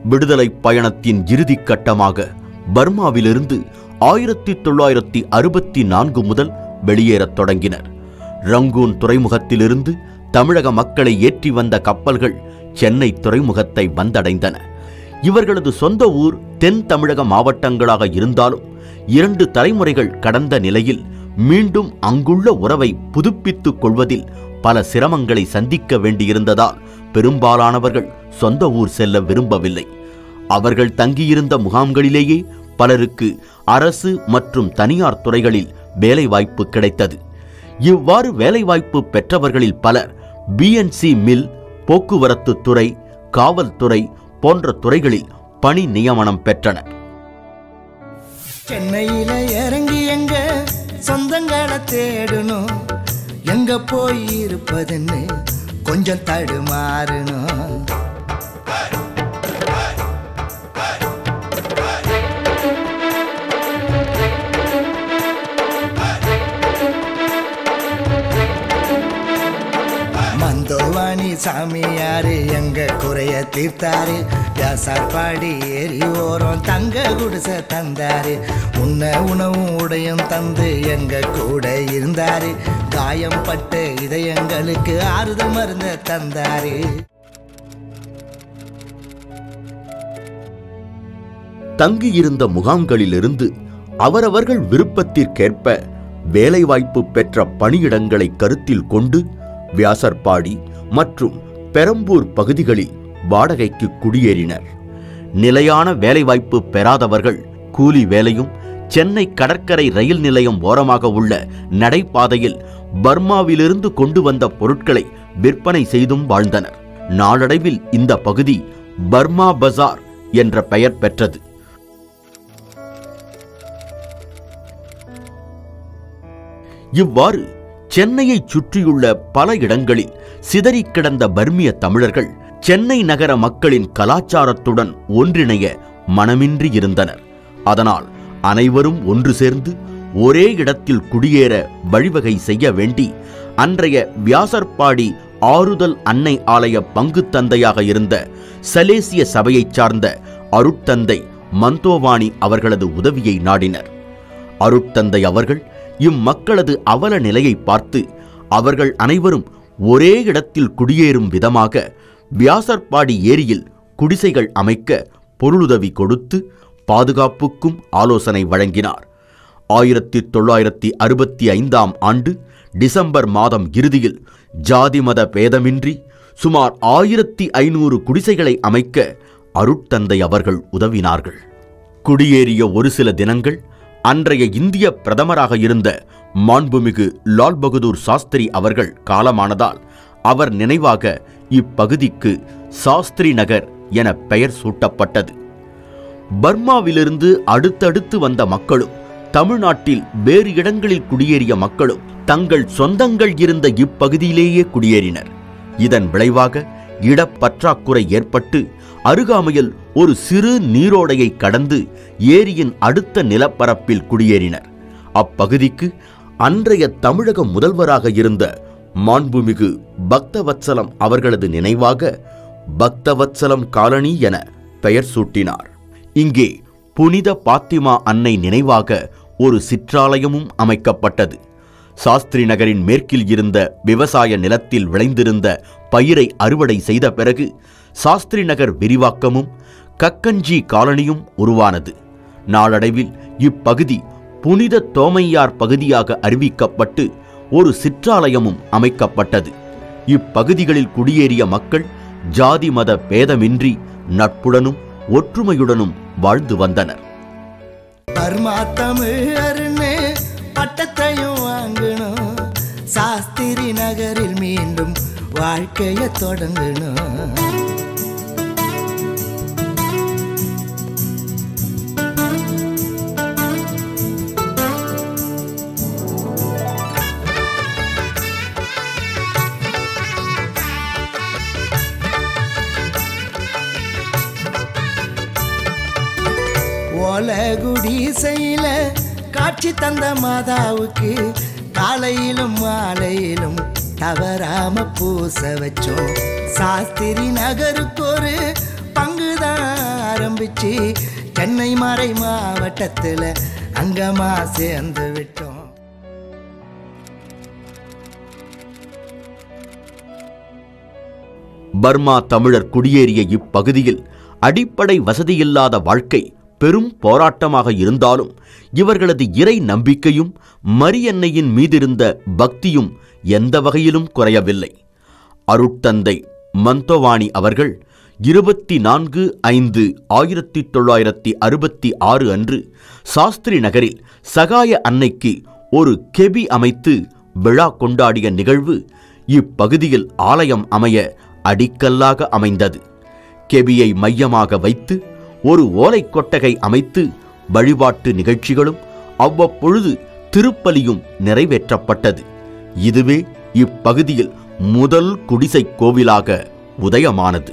விடுதலை பயணத்தின் இறுதிக் கட்டமாக பர்மாவிலிருந்து ஆயிரத்தி தொள்ளாயிரத்தி அறுபத்தி நான்கு முதல் வெளியேறத் தொடங்கினர் ரங்கூன் துறைமுகத்திலிருந்து தமிழக மக்களை ஏற்றி வந்த கப்பல்கள் சென்னை துறைமுகத்தை வந்தடைந்தன இவர்களது சொந்த ஊர் தென் தமிழக மாவட்டங்களாக இருந்தாலும் இரண்டு தலைமுறைகள் கடந்த நிலையில் மீண்டும் அங்குள்ள உறவை புதுப்பித்துக் கொள்வதில் பல சிரமங்களை சந்திக்க வேண்டியிருந்ததால் பெரும்பாலானவர்கள் சொந்த ஊர் செல்ல விரும்பவில்லை அவர்கள் தங்கியிருந்த முகாம்களிலேயே பலருக்கு அரசு மற்றும் தனியார் துறைகளில் வேலைவாய்ப்பு கிடைத்தது இவ்வாறு வேலைவாய்ப்பு பெற்றவர்களில் பலர் பிஎன்சி மில் போக்குவரத்து துறை காவல்துறை போன்ற துறைகளில் பணி நியமனம் பெற்றனர் சென்னையில இறங்கி எங்க சொந்தங்களை தேடணும் எங்க போய் இருப்பதுன்னு கொஞ்சம் தடுமாறணும் மந்தோவாணி சாமியாரு எங்க குறைய தீர்த்தாரு வியாசார்பாடி ஏறி ஓரம் தங்க குடிசை தந்தாரு உன்ன உணவும் உடையும் தந்து எங்க கூட இருந்தாரு காயம் பட்ட இதயங்களுக்கு ஆறுதல் மருந்த தந்தாரு தங்கியிருந்த முகாம்களிலிருந்து அவரவர்கள் விருப்பத்திற்கேற்ப வேலைவாய்ப்பு பெற்ற பணியிடங்களை கருத்தில் கொண்டு வியாசர்பாடி மற்றும் பெரம்பூர் பகுதிகளில் வாடகைக்கு குடியேறினர் நிலையான வேலைவாய்ப்பு பெறாதவர்கள் கூலி வேலையும் சென்னை கடற்கரை ரயில் நிலையம் ஓரமாக உள்ள நடைபாதையில் பர்மாவிலிருந்து கொண்டு வந்த பொருட்களை விற்பனை செய்தும் வாழ்ந்தனர் நாளடைவில் இந்த பகுதி பர்மா பஜார் என்ற பெயர் பெற்றது இவ்வாறு சென்னையைச் சுற்றியுள்ள பல இடங்களில் சிதறிக் கிடந்த பர்மிய தமிழர்கள் சென்னை நகர மக்களின் கலாச்சாரத்துடன் ஒன்றிணைய மனமின்றி இருந்தனர் அதனால் அனைவரும் ஒன்று சேர்ந்து ஒரே இடத்தில் குடியேற வழிவகை செய்ய வேண்டி அன்றைய வியாசர்பாடி ஆறுதல் அன்னை ஆலய பங்கு தந்தையாக இருந்த சலேசிய சபையைச் சார்ந்த அருட்தந்தை மந்தோவாணி அவர்களது உதவியை நாடினர் அருட்தந்தை அவர்கள் இம்மக்களது அவல நிலையை பார்த்து அவர்கள் அனைவரும் ஒரே இடத்தில் குடியேறும் விதமாக வியாசர்பாடி ஏரியில் குடிசைகள் அமைக்க பொருளுதவி கொடுத்து பாதுகாப்புக்கும் ஆலோசனை வழங்கினார் ஆயிரத்தி தொள்ளாயிரத்தி அறுபத்தி ஐந்தாம் ஆண்டு டிசம்பர் மாதம் இறுதியில் ஜாதி மத பேதமின்றி சுமார் ஆயிரத்தி ஐநூறு குடிசைகளை அமைக்க அருட்தந்தை அவர்கள் உதவினார்கள் குடியேறிய ஒரு சில தினங்கள் அன்றைய இந்திய பிரதமராக இருந்த மாண்புமிகு லால் பகதூர் சாஸ்திரி அவர்கள் காலமானதால் அவர் நினைவாக இப்பகுதிக்கு சாஸ்திரி நகர் என பெயர் சூட்டப்பட்டது பர்மாவிலிருந்து அடுத்தடுத்து வந்த மக்களும் தமிழ்நாட்டில் வேறு இடங்களில் குடியேறிய மக்களும் தங்கள் சொந்தங்கள் இருந்த இப்பகுதியிலேயே குடியேறினர் இதன் விளைவாக இடப்பற்றாக்குறை ஏற்பட்டு அருகாமையில் ஒரு சிறு நீரோடையை கடந்து ஏரியின் அடுத்த நிலப்பரப்பில் குடியேறினர் அப்பகுதிக்கு அன்றைய தமிழக முதல்வராக இருந்த மாண்புமிகு பக்தவத்சலம் அவர்களது நினைவாக பக்தவத்சலம் காலனி என பெயர் சூட்டினார் இங்கே புனித பாத்திமா அன்னை நினைவாக ஒரு சிற்றாலயமும் அமைக்கப்பட்டது சாஸ்திரி நகரின் மேற்கில் இருந்த விவசாய நிலத்தில் விளைந்திருந்த பயிரை அறுவடை செய்த பிறகு சாஸ்திரி நகர் விரிவாக்கமும் கக்கஞ்சி காலனியும் உருவானது நாளடைவில் இப்பகுதி புனித தோமையார் பகுதியாக அறிவிக்கப்பட்டு ஒரு சிற்றாலயமும் அமைக்கப்பட்டது இப்பகுதிகளில் குடியேறிய மக்கள் ஜாதி மத பேதமின்றி நட்புடனும் ஒற்றுமையுடனும் வாழ்ந்து வந்தனர் பர்மா தமிழர்னு பட்டத்தையும் வாங்கணும் சாஸ்திரி நகரில் மீண்டும் வாழ்க்கைய தொடங்கணும் ஓலகுடி செய்யல காட்சி தந்த மாதாவுக்கு காலையிலும் மாலையிலும் தவறாம பூச வச்சோம் சாஸ்திரி நகருக்கு ஒரு பங்குதான் தப்பிச்சு சென்னை மறை மாவட்டத்தில் அங்கமா சேர்ந்து விட்டோம் பர்மா தமிழர் குடியேறிய இப்பகுதியில் அடிப்படை வசதியில்லாத வாழ்க்கை பெரும் போராட்டமாக இருந்தாலும் இவர்களது இறை நம்பிக்கையும் மரியன்னையின் மீதிருந்த பக்தியும் எந்த வகையிலும் குறையவில்லை அருட்தந்தை மந்தோவாணி அவர்கள் இருபத்தி நான்கு ஐந்து ஆயிரத்தி தொள்ளாயிரத்தி அறுபத்தி ஆறு அன்று சாஸ்திரி நகரில் சகாய அன்னைக்கு ஒரு கெபி அமைத்து விழா கொண்டாடிய நிகழ்வு இப்பகுதியில் ஆலயம் அமைய அடிக்கல்லாக அமைந்தது கெபியை மையமாக வைத்து ஒரு ஓலைக் கொட்டகை அமைத்து வழிபாட்டு நிகழ்ச்சிகளும் அவ்வப்பொழுது திருப்பலியும் நிறைவேற்றப்பட்டது இதுவே இப்பகுதியில் முதல் குடிசைக் கோவிலாக உதயமானது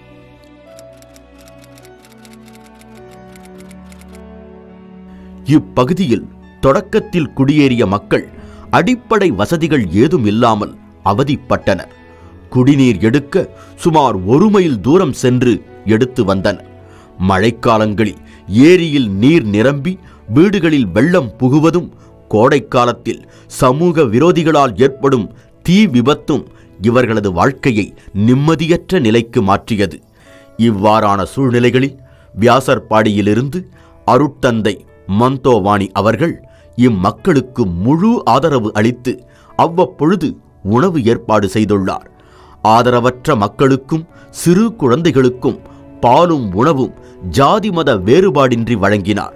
இப்பகுதியில் தொடக்கத்தில் குடியேறிய மக்கள் அடிப்படை வசதிகள் ஏதும் இல்லாமல் அவதிப்பட்டனர் குடிநீர் எடுக்க சுமார் ஒரு மைல் தூரம் சென்று எடுத்து வந்தனர் மழைக்காலங்களில் ஏரியில் நீர் நிரம்பி வீடுகளில் வெள்ளம் புகுவதும் கோடைக்காலத்தில் சமூக விரோதிகளால் ஏற்படும் தீ விபத்தும் இவர்களது வாழ்க்கையை நிம்மதியற்ற நிலைக்கு மாற்றியது இவ்வாறான சூழ்நிலைகளில் வியாசர்பாடியிலிருந்து அருட்தந்தை மந்தோவாணி அவர்கள் இம்மக்களுக்கு முழு ஆதரவு அளித்து அவ்வப்பொழுது உணவு ஏற்பாடு செய்துள்ளார் ஆதரவற்ற மக்களுக்கும் சிறு குழந்தைகளுக்கும் பாலும் உணவும் ஜாதி மத வேறுபாடின்றி வழங்கினார்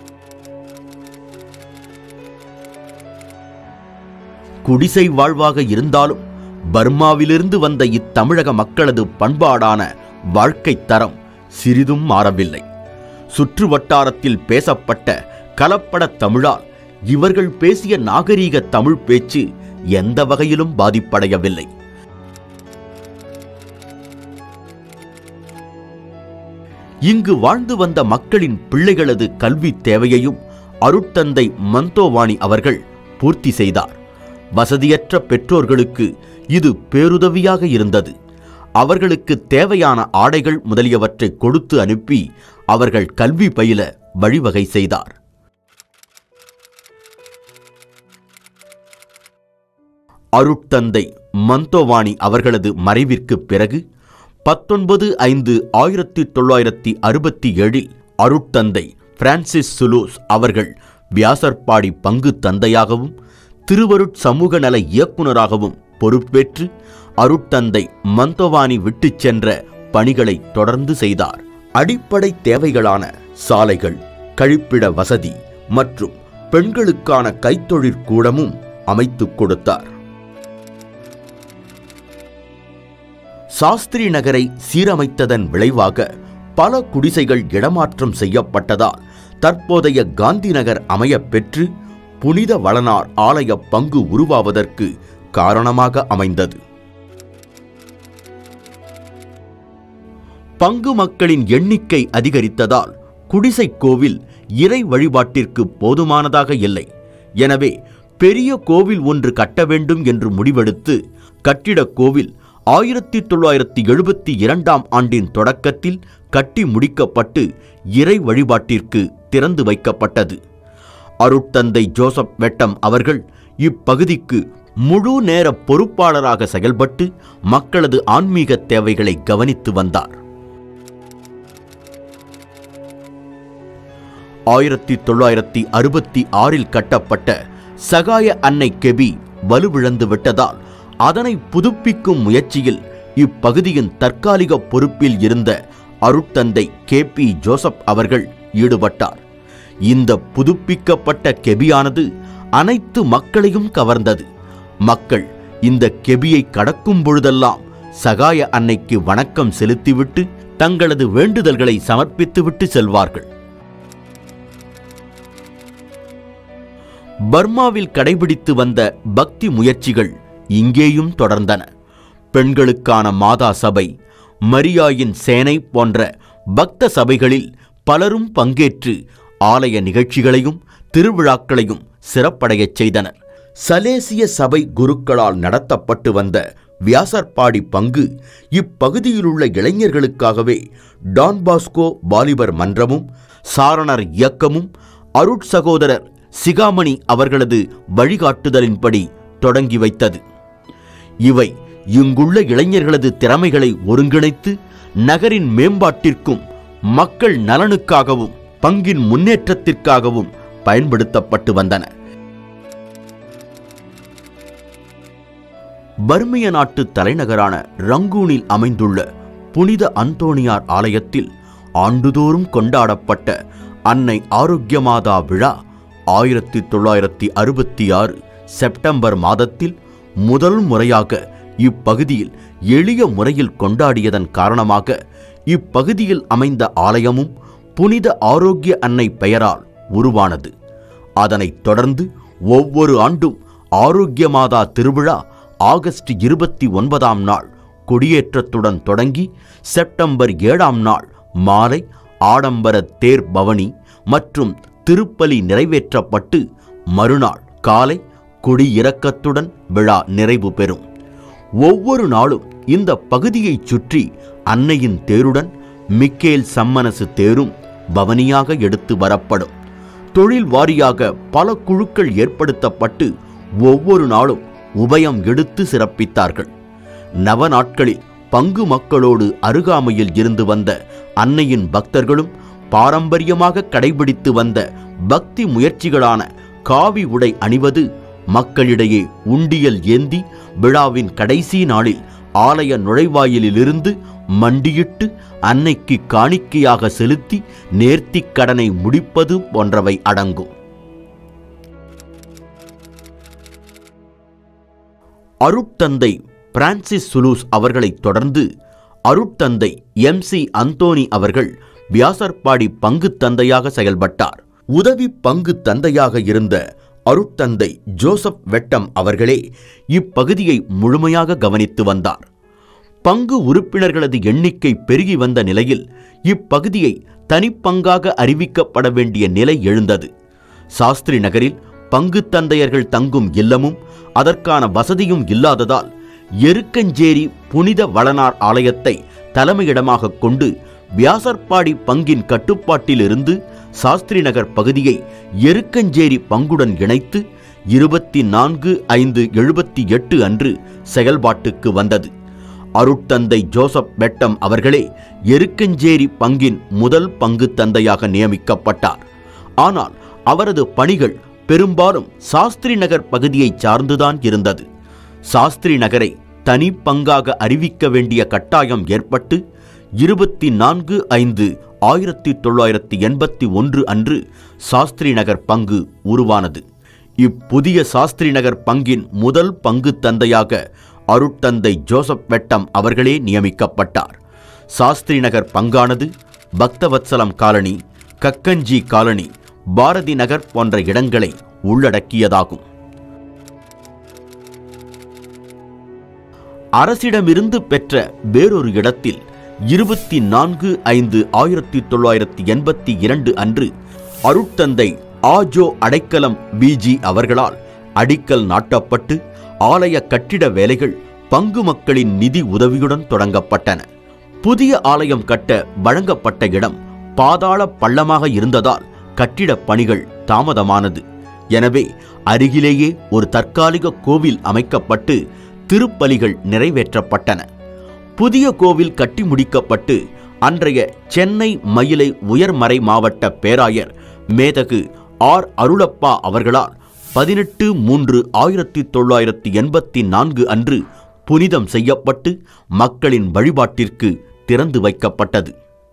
குடிசை வாழ்வாக இருந்தாலும் பர்மாவிலிருந்து வந்த இத்தமிழக மக்களது பண்பாடான வாழ்க்கைத் தரம் சிறிதும் மாறவில்லை சுற்று வட்டாரத்தில் பேசப்பட்ட கலப்படத் தமிழால் இவர்கள் பேசிய நாகரீக தமிழ் பேச்சு எந்த வகையிலும் பாதிப்படையவில்லை இங்கு வாழ்ந்து வந்த மக்களின் பிள்ளைகளது கல்வி தேவையையும் அருட்தந்தை மந்தோவாணி அவர்கள் பூர்த்தி செய்தார் வசதியற்ற பெற்றோர்களுக்கு இது பேருதவியாக இருந்தது அவர்களுக்கு தேவையான ஆடைகள் முதலியவற்றை கொடுத்து அனுப்பி அவர்கள் கல்வி பயில வழிவகை செய்தார் அருட்தந்தை மந்தோவாணி அவர்களது மறைவிற்குப் பிறகு பத்தொன்பது ஐந்து ஆயிரத்தி தொள்ளாயிரத்தி அறுபத்தி ஏழில் அருட்தந்தை பிரான்சிஸ் சுலூஸ் அவர்கள் வியாசர்பாடி பங்கு தந்தையாகவும் திருவருட் சமூக நல இயக்குனராகவும் பொறுப்பேற்று அருட்தந்தை மந்தோவானி விட்டுச் சென்ற பணிகளை தொடர்ந்து செய்தார் அடிப்படை தேவைகளான சாலைகள் கழிப்பிட வசதி மற்றும் பெண்களுக்கான கைத்தொழிற்கூடமும் அமைத்துக் கொடுத்தார் சாஸ்திரி நகரை சீரமைத்ததன் விளைவாக பல குடிசைகள் இடமாற்றம் செய்யப்பட்டதால் தற்போதைய காந்தி நகர் அமையப் பெற்று புனித வளனார் ஆலய பங்கு உருவாவதற்கு காரணமாக அமைந்தது பங்கு மக்களின் எண்ணிக்கை அதிகரித்ததால் குடிசைக் கோவில் இறை வழிபாட்டிற்கு போதுமானதாக இல்லை எனவே பெரிய கோவில் ஒன்று கட்ட வேண்டும் என்று முடிவெடுத்து கட்டிடக் கோவில் ஆயிரத்தி தொள்ளாயிரத்தி எழுபத்தி இரண்டாம் ஆண்டின் தொடக்கத்தில் கட்டி முடிக்கப்பட்டு இறை வழிபாட்டிற்கு திறந்து வைக்கப்பட்டது அருட்தந்தை ஜோசப் வெட்டம் அவர்கள் இப்பகுதிக்கு முழு நேர பொறுப்பாளராக செயல்பட்டு மக்களது ஆன்மீக தேவைகளை கவனித்து வந்தார் ஆயிரத்தி தொள்ளாயிரத்தி அறுபத்தி ஆறில் கட்டப்பட்ட சகாய அன்னை கெபி வலுவிழந்து விட்டதால் அதனை புதுப்பிக்கும் முயற்சியில் இப்பகுதியின் தற்காலிக பொறுப்பில் இருந்த அருட்தந்தை கே பி ஜோசப் அவர்கள் ஈடுபட்டார் இந்த புதுப்பிக்கப்பட்ட கெபியானது அனைத்து மக்களையும் கவர்ந்தது மக்கள் இந்த கெபியை கடக்கும் பொழுதெல்லாம் சகாய அன்னைக்கு வணக்கம் செலுத்திவிட்டு தங்களது வேண்டுதல்களை சமர்ப்பித்துவிட்டு செல்வார்கள் பர்மாவில் கடைபிடித்து வந்த பக்தி முயற்சிகள் இங்கேயும் தொடர்ந்தன பெண்களுக்கான மாதா சபை மரியாயின் சேனை போன்ற பக்த சபைகளில் பலரும் பங்கேற்று ஆலய நிகழ்ச்சிகளையும் திருவிழாக்களையும் சிறப்படையச் செய்தனர் சலேசிய சபை குருக்களால் நடத்தப்பட்டு வந்த வியாசர்பாடி பங்கு இப்பகுதியிலுள்ள இளைஞர்களுக்காகவே டான் பாஸ்கோ வாலிபர் மன்றமும் சாரணர் இயக்கமும் அருட்சகோதரர் சிகாமணி அவர்களது வழிகாட்டுதலின்படி தொடங்கி வைத்தது இவை இங்குள்ள இளைஞர்களது திறமைகளை ஒருங்கிணைத்து நகரின் மேம்பாட்டிற்கும் மக்கள் நலனுக்காகவும் பங்கின் முன்னேற்றத்திற்காகவும் பயன்படுத்தப்பட்டு வந்தன பர்மிய நாட்டு தலைநகரான ரங்கூனில் அமைந்துள்ள புனித அந்தோணியார் ஆலயத்தில் ஆண்டுதோறும் கொண்டாடப்பட்ட அன்னை ஆரோக்கியமாதா விழா ஆயிரத்தி தொள்ளாயிரத்தி அறுபத்தி ஆறு செப்டம்பர் மாதத்தில் முதல் முறையாக இப்பகுதியில் எளிய முறையில் கொண்டாடியதன் காரணமாக இப்பகுதியில் அமைந்த ஆலயமும் புனித ஆரோக்கிய அன்னை பெயரால் உருவானது அதனைத் தொடர்ந்து ஒவ்வொரு ஆண்டும் ஆரோக்கிய மாதா திருவிழா ஆகஸ்ட் இருபத்தி ஒன்பதாம் நாள் கொடியேற்றத்துடன் தொடங்கி செப்டம்பர் ஏழாம் நாள் மாலை ஆடம்பர தேர் பவனி மற்றும் திருப்பலி நிறைவேற்றப்பட்டு மறுநாள் காலை கொடியிறக்கத்துடன் விழா நிறைவு பெறும் ஒவ்வொரு நாளும் இந்த பகுதியைச் சுற்றி அன்னையின் தேருடன் மிக்கேல் சம்மனசு தேரும் பவனியாக எடுத்து வரப்படும் தொழில் வாரியாக பல குழுக்கள் ஏற்படுத்தப்பட்டு ஒவ்வொரு நாளும் உபயம் எடுத்து சிறப்பித்தார்கள் நவ நாட்களில் பங்கு மக்களோடு அருகாமையில் இருந்து வந்த அன்னையின் பக்தர்களும் பாரம்பரியமாக கடைபிடித்து வந்த பக்தி முயற்சிகளான காவி உடை அணிவது மக்களிடையே உண்டியல் ஏந்தி விழாவின் கடைசி நாளில் ஆலய நுழைவாயிலிலிருந்து மண்டியிட்டு அன்னைக்கு காணிக்கையாக செலுத்தி நேர்த்திக் கடனை முடிப்பது போன்றவை அடங்கும் அருட்தந்தை பிரான்சிஸ் சுலூஸ் அவர்களைத் தொடர்ந்து அருட்தந்தை எம் சி அந்தோனி அவர்கள் வியாசர்பாடி பங்கு தந்தையாக செயல்பட்டார் உதவி பங்கு தந்தையாக இருந்த அருட்தந்தை ஜோசப் வெட்டம் அவர்களே இப்பகுதியை முழுமையாக கவனித்து வந்தார் பங்கு உறுப்பினர்களது எண்ணிக்கை பெருகி வந்த நிலையில் இப்பகுதியை தனிப்பங்காக அறிவிக்கப்பட வேண்டிய நிலை எழுந்தது சாஸ்திரி நகரில் பங்கு தந்தையர்கள் தங்கும் இல்லமும் அதற்கான வசதியும் இல்லாததால் எருக்கஞ்சேரி புனித வளனார் ஆலயத்தை தலைமையிடமாக கொண்டு வியாசர்பாடி பங்கின் கட்டுப்பாட்டிலிருந்து சாஸ்திரி நகர் பகுதியை எருக்கஞ்சேரி பங்குடன் இணைத்து இருபத்தி நான்கு ஐந்து எழுபத்தி எட்டு அன்று செயல்பாட்டுக்கு வந்தது அருட்தந்தை ஜோசப் வெட்டம் அவர்களே எருக்கஞ்சேரி பங்கின் முதல் பங்கு தந்தையாக நியமிக்கப்பட்டார் ஆனால் அவரது பணிகள் பெரும்பாலும் சாஸ்திரி நகர் பகுதியைச் சார்ந்துதான் இருந்தது சாஸ்திரி நகரை தனி பங்காக அறிவிக்க வேண்டிய கட்டாயம் ஏற்பட்டு இருபத்தி நான்கு ஐந்து ஆயிரத்தி தொள்ளாயிரத்தி எண்பத்தி ஒன்று அன்று சாஸ்திரி நகர் பங்கு உருவானது இப்புதிய சாஸ்திரி நகர் பங்கின் முதல் பங்கு தந்தையாக அருட்தந்தை ஜோசப் வெட்டம் அவர்களே நியமிக்கப்பட்டார் சாஸ்திரி நகர் பங்கானது பக்தவத்சலம் காலனி கக்கஞ்சி காலனி பாரதி நகர் போன்ற இடங்களை உள்ளடக்கியதாகும் அரசிடமிருந்து பெற்ற வேறொரு இடத்தில் இருபத்தி நான்கு ஐந்து ஆயிரத்தி தொள்ளாயிரத்தி எண்பத்தி இரண்டு அன்று அருட்தந்தை ஆஜோ அடைக்கலம் பிஜி அவர்களால் அடிக்கல் நாட்டப்பட்டு ஆலய கட்டிட வேலைகள் பங்கு மக்களின் நிதி உதவியுடன் தொடங்கப்பட்டன புதிய ஆலயம் கட்ட வழங்கப்பட்ட இடம் பாதாள பள்ளமாக இருந்ததால் கட்டிடப் பணிகள் தாமதமானது எனவே அருகிலேயே ஒரு தற்காலிக கோவில் அமைக்கப்பட்டு திருப்பலிகள் நிறைவேற்றப்பட்டன புதிய கோவில் கட்டி முடிக்கப்பட்டு அன்றைய சென்னை மயிலை உயர்மறை மாவட்ட பேராயர் மேதகு ஆர் அருளப்பா அவர்களால் பதினெட்டு மூன்று ஆயிரத்தி தொள்ளாயிரத்தி எண்பத்தி நான்கு அன்று புனிதம் செய்யப்பட்டு மக்களின் வழிபாட்டிற்கு திறந்து வைக்கப்பட்டது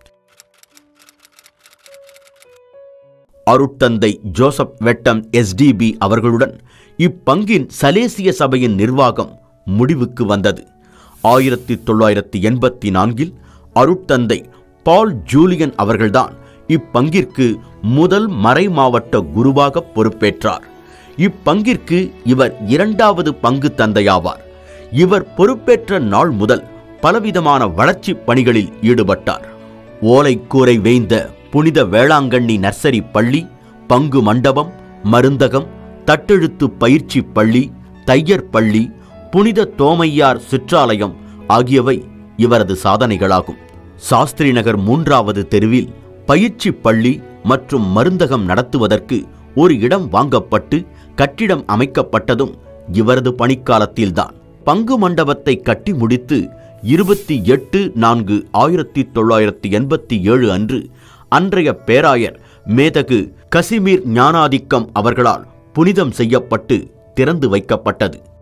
அருட்தந்தை ஜோசப் வெட்டம் எஸ்டிபி அவர்களுடன் இப்பங்கின் சலேசிய சபையின் நிர்வாகம் முடிவுக்கு வந்தது ஆயிரத்தி தொள்ளாயிரத்தி எண்பத்தி நான்கில் அருட்தந்தை பால் ஜூலியன் அவர்கள்தான் இப்பங்கிற்கு முதல் மறை மாவட்ட குருவாக பொறுப்பேற்றார் இப்பங்கிற்கு இவர் இரண்டாவது பங்கு தந்தையாவார் இவர் பொறுப்பேற்ற நாள் முதல் பலவிதமான வளர்ச்சிப் பணிகளில் ஈடுபட்டார் ஓலைக்கூரை வேய்ந்த புனித வேளாங்கண்ணி நர்சரி பள்ளி பங்கு மண்டபம் மருந்தகம் தட்டெழுத்து பயிற்சி பள்ளி தையர் பள்ளி புனித தோமையார் சிற்றாலயம் ஆகியவை இவரது சாதனைகளாகும் சாஸ்திரி நகர் மூன்றாவது தெருவில் பயிற்சி பள்ளி மற்றும் மருந்தகம் நடத்துவதற்கு ஒரு இடம் வாங்கப்பட்டு கட்டிடம் அமைக்கப்பட்டதும் இவரது பணிக்காலத்தில்தான் பங்கு மண்டபத்தை கட்டி முடித்து இருபத்தி எட்டு நான்கு ஆயிரத்தி தொள்ளாயிரத்தி எண்பத்தி ஏழு அன்று அன்றைய பேராயர் மேதகு கசிமீர் ஞானாதிக்கம் அவர்களால் புனிதம் செய்யப்பட்டு திறந்து வைக்கப்பட்டது